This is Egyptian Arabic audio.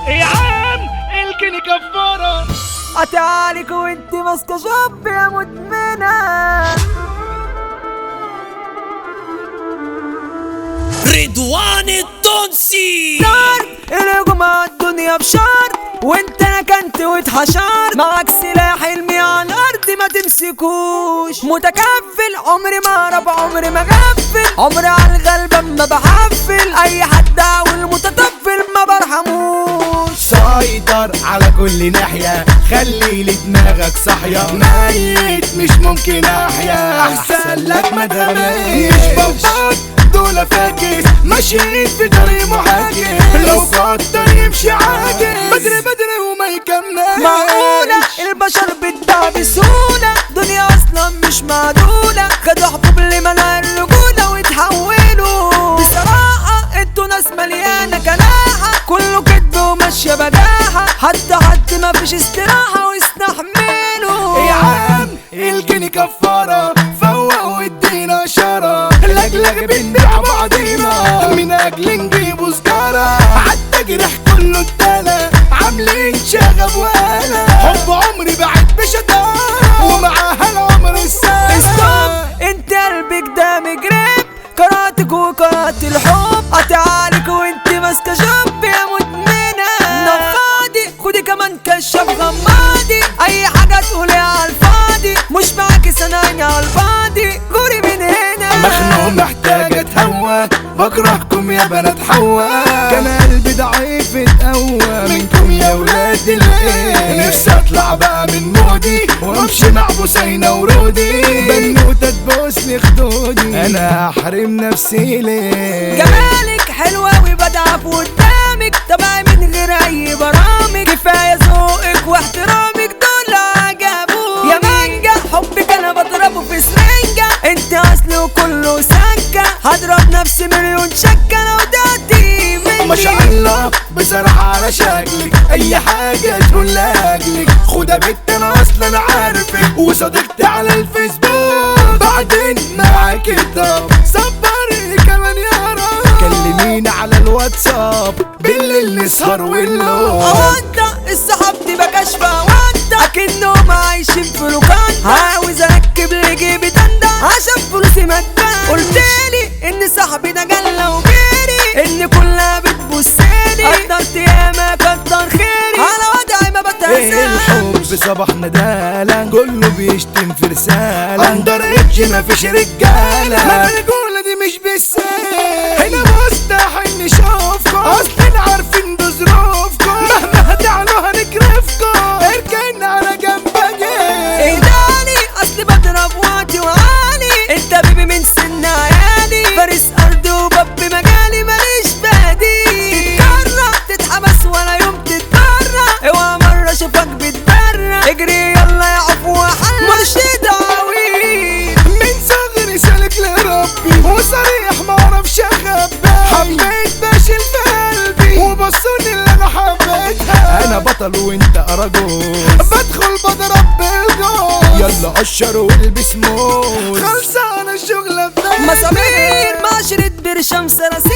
يا عم الكني كفارة قطعالك وانت ماسكة شاب يا مدمنة رضوان التونسي نار الهجوم على الدنيا بشار وانت نكنت واتحشرت معاك سلاح علمي على الارض ما تمسكوش متكفل عمري ما اعرف عمري ما غفل عمري على الغلبة ما بحفل اي حد او المتطفل ما برحموش سيطر على كل ناحية خلي لي دماغك صاحية ميت مش ممكن احيا احسن لك ما دامش مش بطاط دول فاكس ماشيين في طريق محاكي لو فكر يمشي عادي بدري بدري وما يكمل معقولة البشر بتباع بسهولة دنيا اصلا مش معدولة خدوا حبوب لمنع الرجولة وتحولوا بصراحة انتوا ناس مليانة كلاحة كله كدب وماشية بجاحة حتى حد ما فيش استراحة واستحملوا يا عم الجني كفارة فوق وادينا اشارة لجلج بنبيع بعضينا من اجل نجيبوا سجارة عالتجرح كله اتدلى عاملين شغب وقلق حب عمري بعد بشطارة ومعاها العمر السنة ستوب انت قلبك ده مجرب قراتك وقرات الحب قطعالك وانت ماسكه شاب يا مدمنه نفاضي خدي كمان كشاف غمادي اي حاجه تقولي على الفاضي مش معاكي سناني على الفاضي غوري من هنا مخنوق محتاج اتهوى بكرهكم يا بنات حوا كان قلبي ضعيف اتقوى منكم يا ولاد الايه نفسي اطلع بقى من مودي وامشي مع بوسينة ورودي بنوتة تبوسني خدودي انا احرم نفسي ليه جمالك حلوة وبضعف قدامك طبعا من غير اي برامج كفاية ذوقك واحترامك دول عجبوا يا مانجا حبك انا بضربه في سرنجة انت اصل وكله سكة هضرب نفسي مليون شكة لو دعتي مني ما شاء الله بصراحة على شكلك أي حاجة تقول لأجلك خدها بنت أنا أصلا عارفك وصديقتي على الفيسبوك بعدين معاك الضب صبرني كمان يا رب كلميني على الواتساب بالليل نسهر واللوم أوضة الصحاب تبقى كاشفة أوضة أكنهم عايشين في لوكاندا عاوز أركب لجيبي دندا عشان فلوسي ما تبان قلتلي إن صاحبي ده جلة وجيري إن كلها بتبصلي قدرت ياما كتر خيري على وضعي ما ايه الحب بتهزاش صباح ندالة كله بيشتم في رسالة اندر اتش مفيش رجالة ما الرجولة دي مش بالسهل هنا مستحيل نشوفكم اصلا عارفين بظروفكم مهما هتعلوا هنكرفكم اركن على جنبك اهداني اصل بضرب وقتي وعالي انت بيبي من سن عيالي فارس ارض وباب مجالي ماليش بادي تتكرر تتحبس ولا يوم تتبرع اوعى مرة اشوفك بتبرع اجري يلا يا عفو حل مرشد عويل من صغري سالك لربي وصريح معرفش اخبي حبيت باشل في قلبي وبصوني اللي انا حبيتها انا بطل وانت اراجوز بدخل بضرب بالجوز يلا قشر والبس موز خلصانه الشغله بتاعتي مسامير معشرة برشام سلاسل